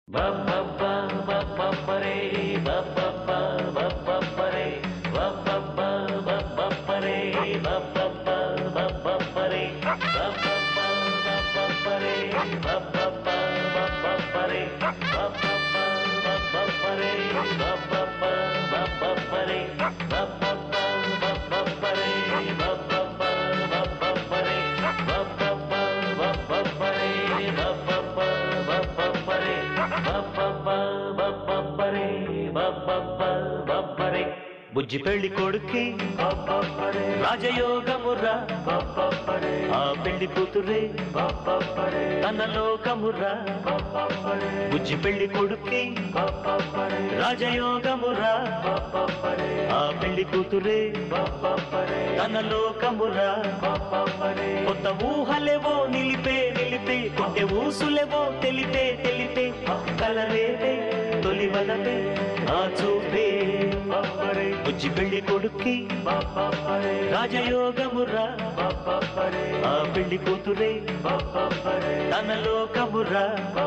బుజ్జి పెళ్లి కొడుక్కి రాజయోగముర్రా ఆ పెళ్లి కూతురే తన లోకముర్రా బుజ్జి పెళ్లి కొడుక్కి రాజయోగముర్రా ఆ పెళ్లి కూతురే తన లోకముర్రా కొత్త ఊహలేవో నిలిపే నిలిపే కొంటే ఊసులేవో తెలిపే తెలిపే కలరేపే తొలి వలపే ఆ చూపే బుజ్జి పెళ్లి కొడుక్కి రాజయోగముర్రా ఆ పెళ్లి కూతురే తన లోకముర్రా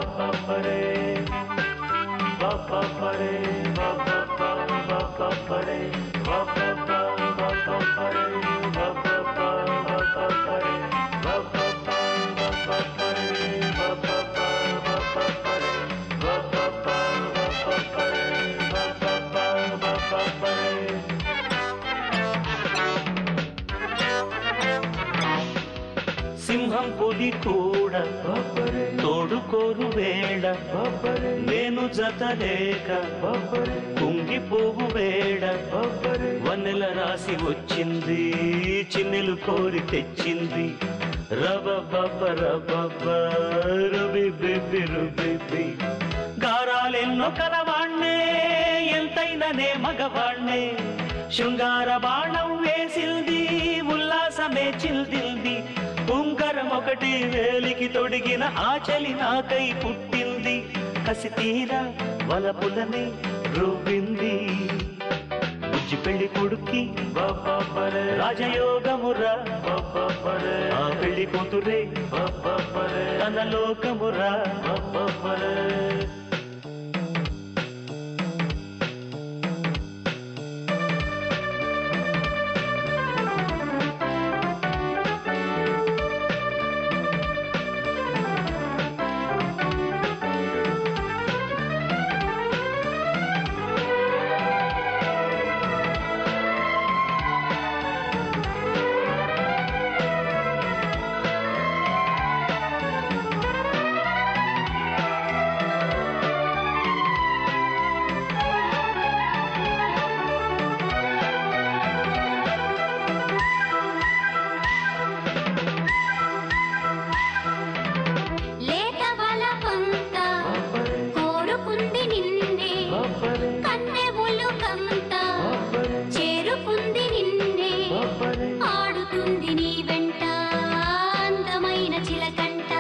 సింహం పులి కూడా తోడుకోరు వేళ నేను జతలేక కుంగిపోవు వేళ వన్నెల రాసి వచ్చింది చిన్నెలు కోరి తెచ్చింది రబ బబ రబ రుబి బిబి రుబి గారాలెన్నో కరవాణ్ణే ఎంతైననే మగవాణ్ణే శృంగార బాణం వేసింది ఉల్లాసమే చిల్దింది ఉంగరం ఒకటి వేలికి తొడిగిన ఆచలి నాకై పుట్టింది కసి తీరా వలపులనే రువ్వింది బుజ్జి పెళ్లి కొడుక్కి రాజయోగమురా ఆ పెళ్లి కూతురే తన లోకమురా లేత వలపంత కోరుకుంది నిన్నే కన్నె ఉలుకంత చేరుకుంది నిన్నే ఆడుతుంది నీ వెంట అందమైన చిలకంట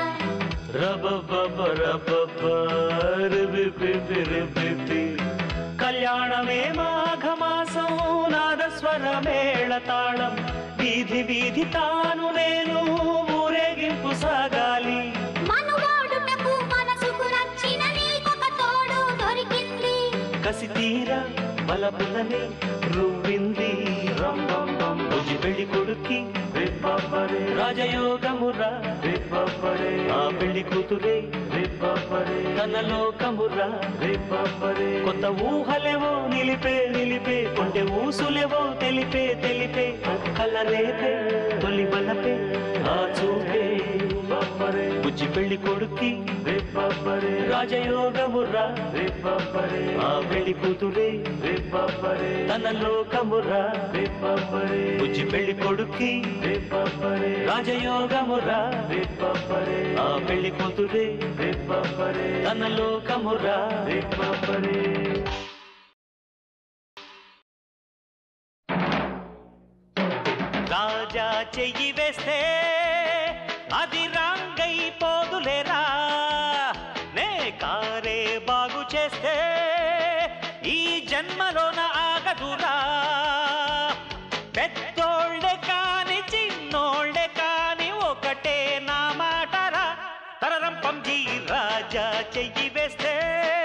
కళ్యాణమే మాఘమాసం నాదస్వర మేళ తాళం వీధి వీధి తాను నేను ఊరేగింపు సాగాలి మనువాడుటకు మనసుకు నచ్చిన నీకొక తోడు దొరికింది కసి తీరా బలబులని రువ్వింది బుజ్జి పెళ్లి కొడుక్కి రాజయోగమురా ఆ పెళ్లి కూతురే తన లోకమురా కొత్త ఊహలేవో నిలిపే నిలిపే కొంటే ఊసులేవో తెలిపే తెలిపే కలరేపే తొలి బలపే ఆ చూపే బుజ్జి పెళ్లి కొడుక్కి రాజయోగమురా ఆ పెళ్లి కూతురే తన లోకమురా బుజ్జి పెళ్లి కొడుక్కి రాజయోగమురా ఆ పెళ్లి కూతురే తన లోకమురా రాజా చెయ్యి వేస్తే అది రాంగై పోదులేరా నే కారే బాగు చేస్తే ఈ జన్మలోన ఆగదురా పెద్దోళ్ళే కాని చిన్నోళ్ళే కాని ఒకటే నా మాటరా తరరం పంజీ రాజా చెయ్యి వేస్తే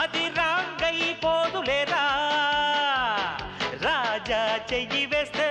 అది రాంగైపోదులేరా రాజా చెయ్యి వేస్తే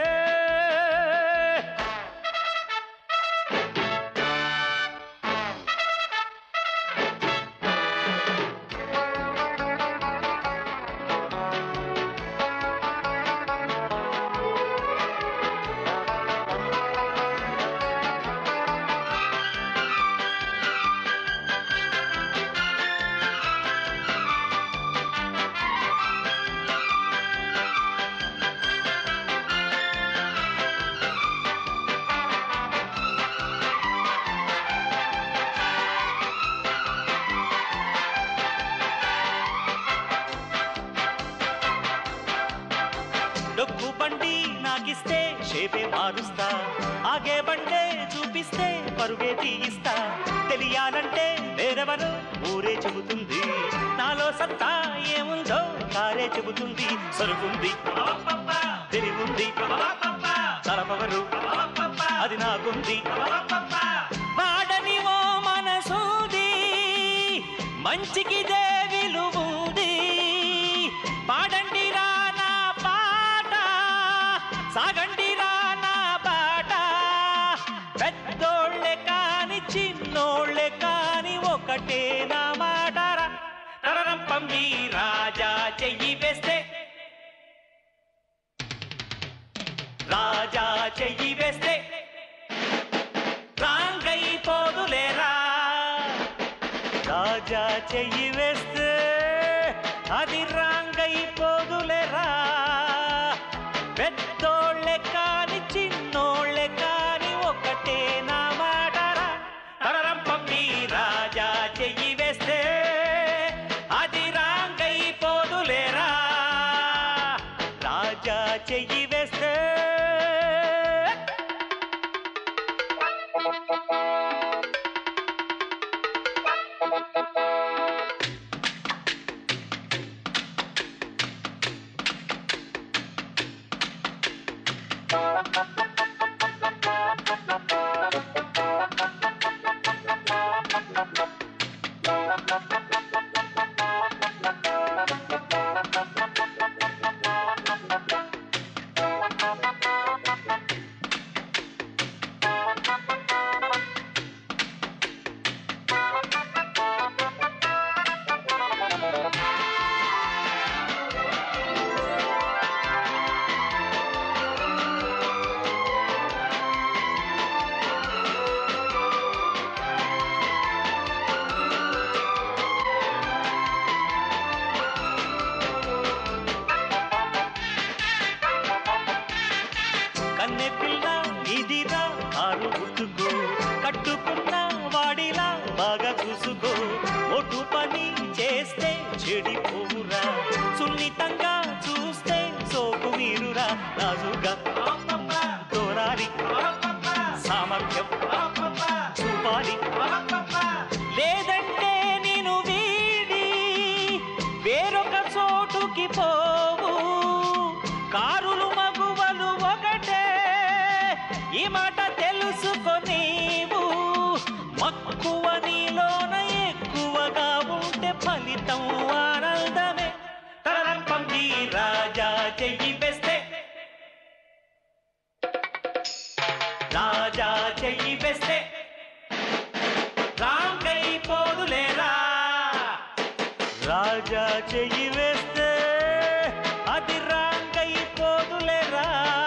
డొక్కు బండి నాకిస్తే షేపే మారుస్తా ఆగే బండే చూపిస్తే పరుగే తీయిస్తా తెలియాలంటే వేరెవరు ఊరే చెబుతుంది నాలో సత్తా ఏముందో కారే చెబుతుంది సరుకుంది తెలివుంది తలపవరు అది నాకుంది వాడని ఓ మనసూది మంచికి విలువుంది పాడండి రా నా పాట సాగండి రా నా బాట పెద్దోళ్ళే కాని చిన్నోళ్ళే కాని ఒకటే నా మాటరా తరరంపండి రాజా చెయ్యి వేస్తే రాజా చెయ్యి వేస్తే రాంగైపోదులేరా రాజా చెయ్యి వేస్తే అది రాంగైపోదులేరా పెద్దోళ్ళే కాని చిన్నోళ్ళే కాని ఒకటే నా మాటరా తరరంపండి రాజా చెయ్యి వేస్తే అది రాంగైపోదులేరా రాజా చెయ్యి వేస్తే కన్నె పిల్ల ఇదిరా ఆరు గుట్టుకో కట్టుకున్న వాడిలా బాగా చూసుకో ఒటు పని చేస్తే చెడిపోవురా సున్నితంగా చూస్తే సోకు మీరురా రాజుగా తోరాలి సామర్థ్యం చూపాలి లేదంటే నేను వీడి వేరొక చోటుకి పోవు కారులు మగువలు ఒకటే ఈ మాట తెలుసుకో నీవు మక్కువ నీలోన ఎక్కువగా ఉంటే ఫలితం ఆనందమే తరంపండి రాజా చెయ్యి వేస్తే రాజా చెయ్యి వేస్తే రాంగైపోదులేరా రాజా చెయ్యి వేస్తే అది రాంగైపోదులేరా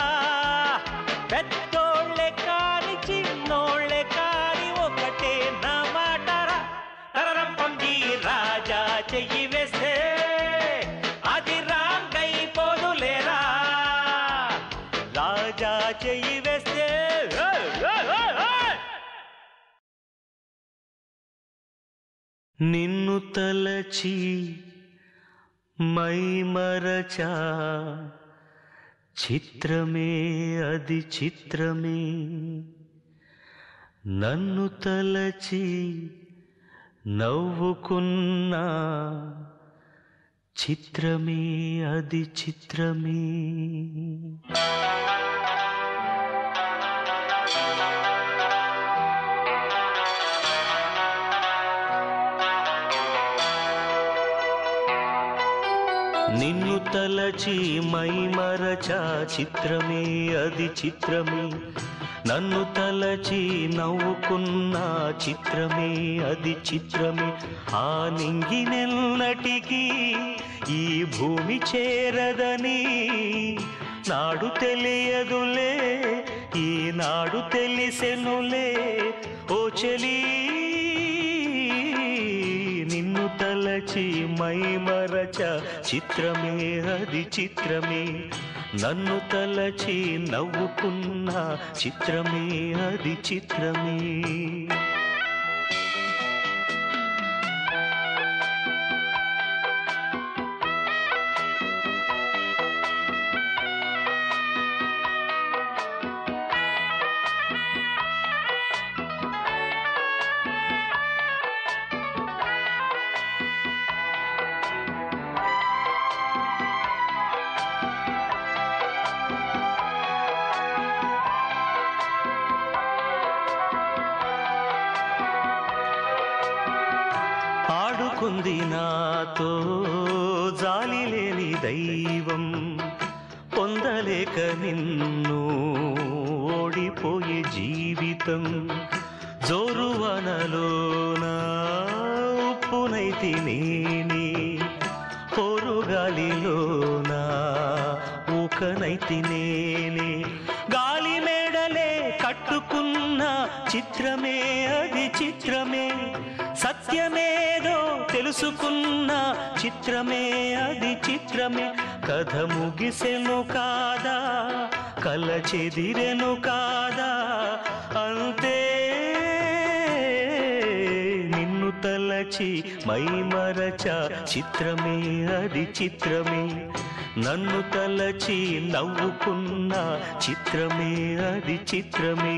పెద్దోళ్ళే కాని చిన్నోళ్ళే కాని ఒకటే నా మాటరా తరరంపండి రాజా చెయ్యి వేస్తే అది రాంగైపోదులేరా రాజా చెయ్యి వేస్తే ఏయ్, ఏయ్, ఏయ్, ఏయ్! నిన్ను తలచి మై మరచా చిత్రమే అది చిత్రమే నన్ను తలచి నవ్వుకున్నా చిత్రమే అది చిత్రమే నిన్ను తలచి మై మరచ చిత్రమే అది చిత్రమే నన్ను తలచి నవ్వుకున్న చిత్రమే అది చిత్రమే ఆ నింగినెన్నటికీ ఈ భూమి చేరదని నాడు తెలియదులే ఈనాడు తెలిసెనులే ఓ చెలీ నిన్ను తలచి మై మరచ చిత్రమే అది చిత్రమే నన్ను తలచి నవ్వుకున్న చిత్రమే అది చిత్రమే ఆడుకుంది నాతో జాలి లేని దైవం పొందలేక నిన్ను ఓడిపోయే జీవితం జోరువనలోన ఉప్పునైతి నేనే పొరుగాలిలోన ఊకనైతి నేనే గాలి మేడలే కట్టుకున్న చిత్రమే అది చిత్రమే సత్యమేదో తెలుసుకున్న చిత్రమే అది చిత్రమే కథ ముగిసెను కాదా కల చెదిరెను కాదా అంతే నిన్ను తలచి మై మరచ చిత్రమే అది చిత్రమే నన్ను తలచి నవ్వుకున్న చిత్రమే అది చిత్రమే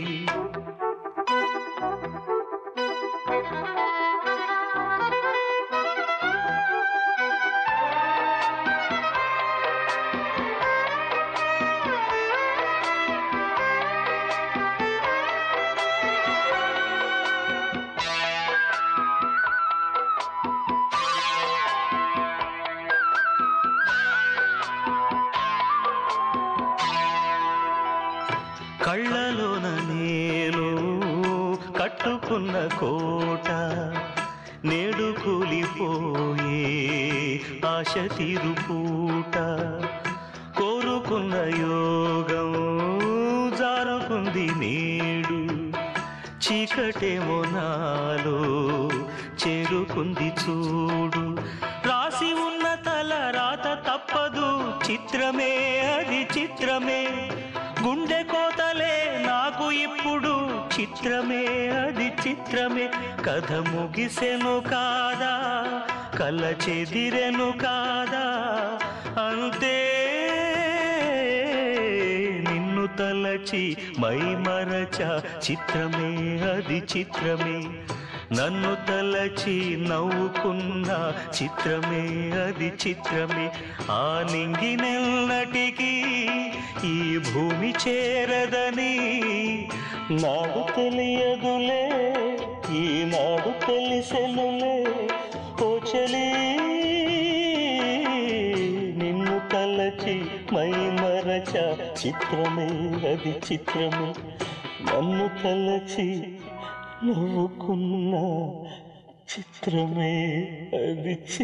కళ్ళలోన నేను కట్టుకున్న కోట నేడు కూలిపోయే ఆశ తీరుపూట కోరుకున్న యోగం జారుకుంది నేడు చీకటేమో నాలో చేరుకుంది చూడు రాసి ఉన్న తల రాత తప్పదు చిత్రమే అది చిత్రమే గుండె కోతలే నాకు ఇప్పుడు చిత్రమే అది చిత్రమే కథ ముగిసెను కాదా కల చెదిరెను కాదా అంతే నిన్ను తలచి మై మరచ చిత్రమే అది చిత్రమే నన్ను తలచి నవ్వుకున్న చిత్రమే అది చిత్రమే ఆ నింగినెన్నటికీ ఈ భూమి చేరదని నాడు తెలియదులే ఈనాడు తెలిసెనులే ఓ చలీ నిన్ను తలచి మై మరచ చిత్రమే అది చిత్రమే నన్ను తలచి నవ్వుకున్న చిత్రమే అది చి-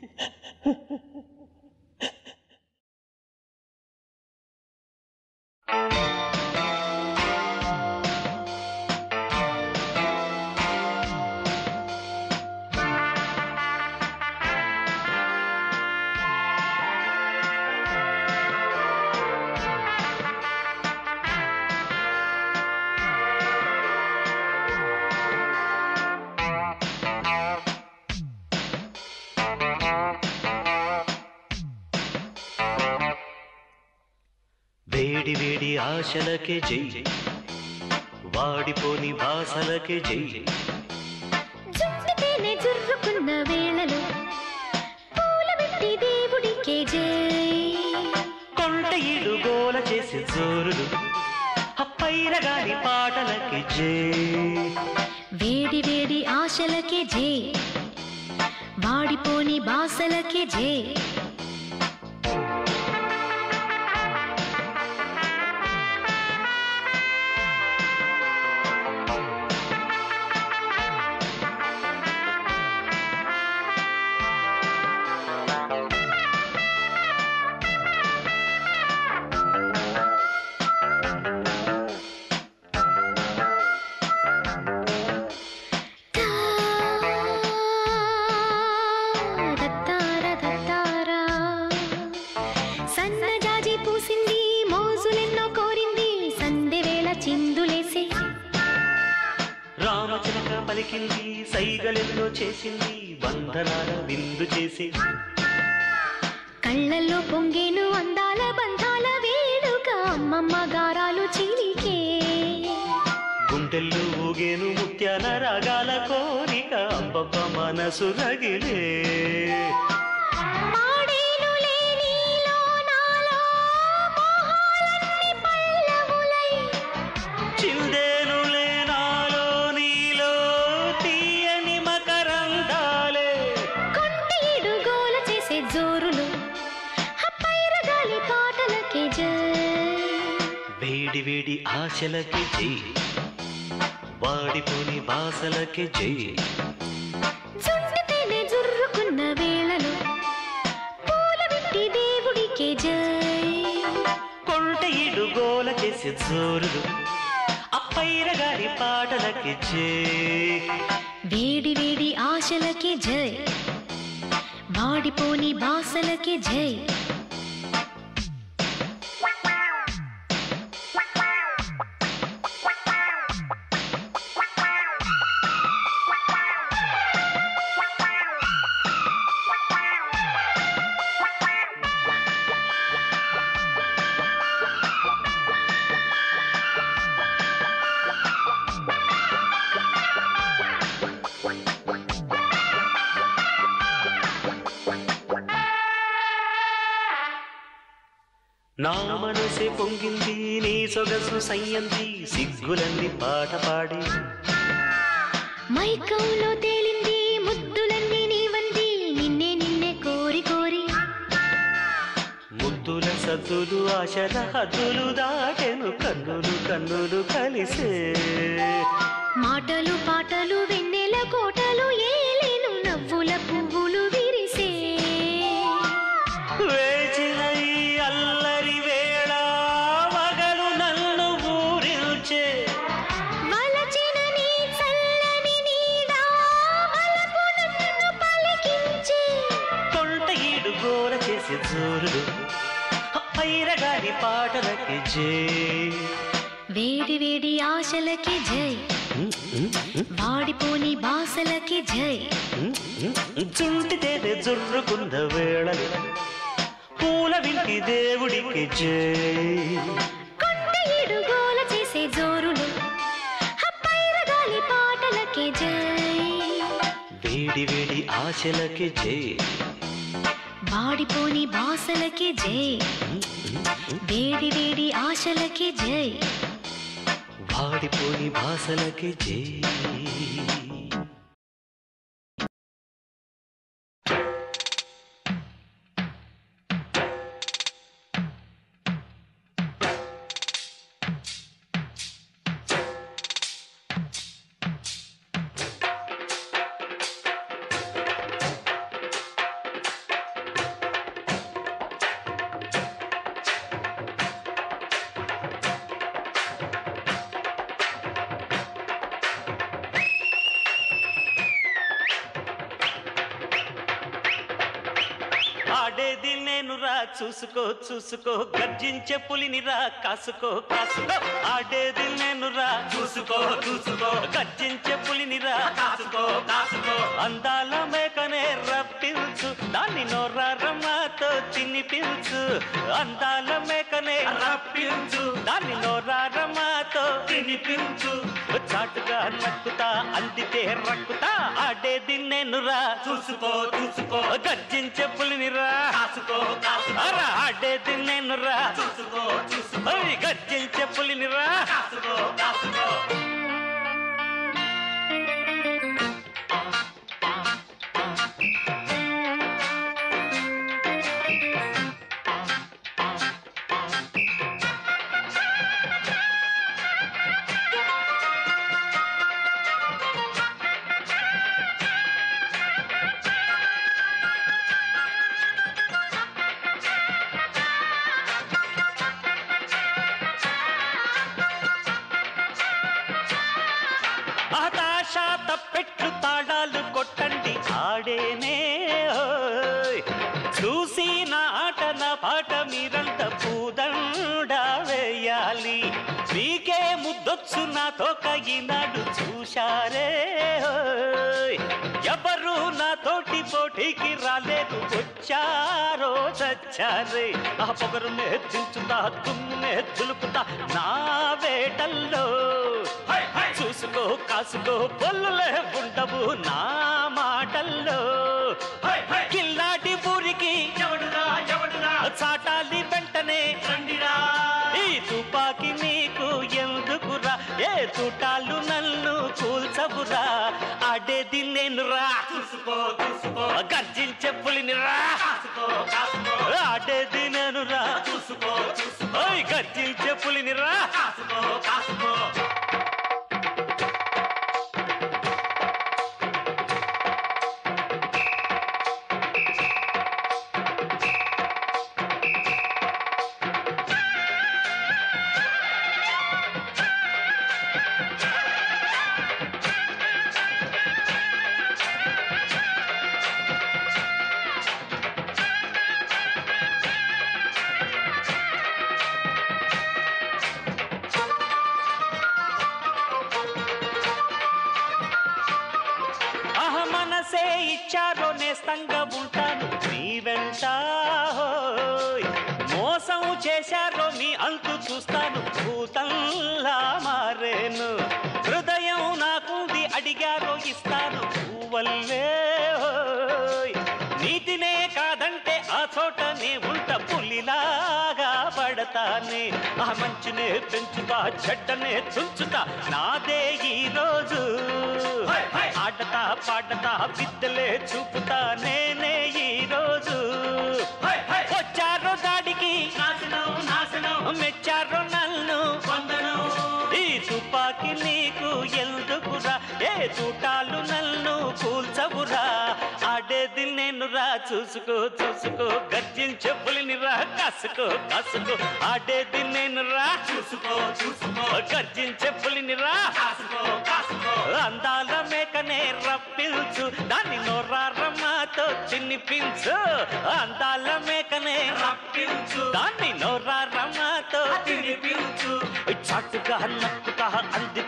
వేడి వేడి ఆశలకే జై వాడిపోని భాషలకే జై జుట్టుతేనే జుర్రుకున్న వేళలో పూల పెట్టి దేవుడికే జై కొంట ఇడు గోల చేసి జోరులు అప్పైన గాని పాటలకి జై వేడి వేడి ఆశలకే జై వాడిపోని బాసలకే జై బంధనాల విందు చేసి కళ్ళల్లో పొంగేను అందాల బంధాల వేడుక అమ్మమ్మ గారాలు చిలికే గుండెల్లో ఊగేను ముత్యాల రాగాల కోరిక అబ్బబ్బ మనసు రగిలే పాడేనులే నీలో నాలో మోహాలన్నీ పల్లవులై చిందేనులే నాలో నీలో తీయని మకరందాలే కొంటీడు గోల చేసే జోరులు హప్పైర గాలి పాటలకి జై వేడి వేడి ఆశలకి జై వాడిపోని బాసలకి జై చుంటితేనే జుర్రుకున్న వేళలో పూల విట్టి దేవుడికే జై కొంట ఇడు గోల చేసి జోరులు అప్పైర గారి పాటలకి జై వేడి వేడి ఆశలకే జై వాడిపోని బాసలకే జై నా మనసే పొంగింది నీ సొగసు సయ్యంది సిగ్గులన్నీ పాట పాడి మైకంలో తేలింది ముద్దులన్నీ నీవంది నిన్నే నిన్నే కోరి కోరి ముద్దుల సద్దులు ఆశల హద్దులు దాటెను కన్నులు కన్నులు కలిసే మాటలు పాటలు వెన్నెల కోటలు ఏలేను నవ్వుల పువ్వులు విరిసే వేచిన ఈ అల్లరి వేళ మగలు నన్ను ఊరిల్చే వలచిన నీ చల్లని నీడా వలపు నన్ను పలికించే కొంట ఈడు గోల చేసే జోరులు పైరగారి పాటలకి జే వేడి వేడి ఆశలకి జై వాడిపోని బాసలకి జై చుంటితేనే జుర్రుకున్న వేళలు పూల వింటి దేవుడికి జే కొండ ఏడు గోల చేసే జోరులు హప్పైర గాలి పాటలకి జై వేడి వేడి ఆశలకి జే వాడిపోని బాసలకి జై వేడి వేడి ఆశలకి జై వాడిపోని భాషలకి జే ఆడేది నేను రా చూసుకో చూసుకో గర్జించే పులిని రా కాసుకో కాసుకో ఆడేది నేను రా చూసుకో చూసుకో గర్జించే పులిని రా కాసుకో కాసుకో అందాల మేకనే రప్పించు దాన్ని నోరా రమ్మతో తినిపించు అందాల మేకనే రప్పించు దాన్ని నోరా రమ్మతో తినిపించు చాటుగా నక్కుతా అందితే రక్కుతా ఆడేది నేను రా చూసుకో చూసుకో గర్జించే పులిని రా కాసుకో కాసుకో ఆడేది నేను రా చూసుకో చూసుకో గర్జించే పులిని రా కాసుకో కాసుకో ఆకాశ తప్పెట్లు తాళాలు కొట్టండి ఆడేనే ఓయ్. చూసి నా ఆట నా పాట మీరంత పూదండ వేయాలి మీకే ముద్దొచ్చు నా తోక ఈనాడు చూశారే ఓయ్. ఎవరు నా తోటి తోటి పోటీకి రాలేదు వచ్చారో చచ్చారే ఆ పొగరునే దించుతా తుమ్మునే దులుపుతా నా వేటల్లో చూసుకో కాసుకో పొల్లులే ఉండవు నా మాటల్లో కిల్లాటి పూరికి ఎవడురా ఎవడురా చాటాలి వెంటనే రండిరా ఈ తుపాకి నీకు ఎందుకురా ఏ తుటాలు నన్ను కూల్చవురా ఆడేది నేనురా చూసుకో చూసుకో గర్జించే పులినిరా కాసుకో కాసుకో ఆడేది నేనురా చూసుకో చూసుకో ఓయ్ గర్జించే పులినిరా కాసుకో కాసుకో ఆహ మనసే ఇచ్చారో నేస్తంగా ఉంటాను నీ వెంట హోయ్. మోసం చేశారో మీ అంతు చూస్తాను భూతంలా మారేను హృదయం నాకుంది అడిగారో ఇస్తాను పువ్వల్లే హోయ్. నీతినే కాదంటే ఆ చోటనే ఉంట పులిలాగా పడతానే ఆ మంచునే పెంచుతా చెడ్డనే తుంచుతా నాదే ఈ రోజు హై, హై. ఆడతా పాడతా విద్యలే చూపుతా నేనే ఈ రోజు హై, హై. వచ్చారో దాడికి నాశనం నాశనం మెచ్చారో నన్ను వందనం ఈ తుపాకి నీకు ఎందుకురా ఏ తూటాలు నన్ను కూల్చవురా ఆడేది నేనురా చూసుకో చూసుకో గర్జించే పులినిరా కాసుకో కాసుకో ఆడేది నేనురా చూసుకో చూసుకో గర్జించే పులినిరా కాసుకో కాసుకో అందాల మేకనే రప్పించు దాన్ని నోరారమ్మతో చిన్నిపించు అందాల మేకనే రప్పించు దాన్ని నోరారమ్మతో తినిపించు చాటుగా నక్కుతా అంది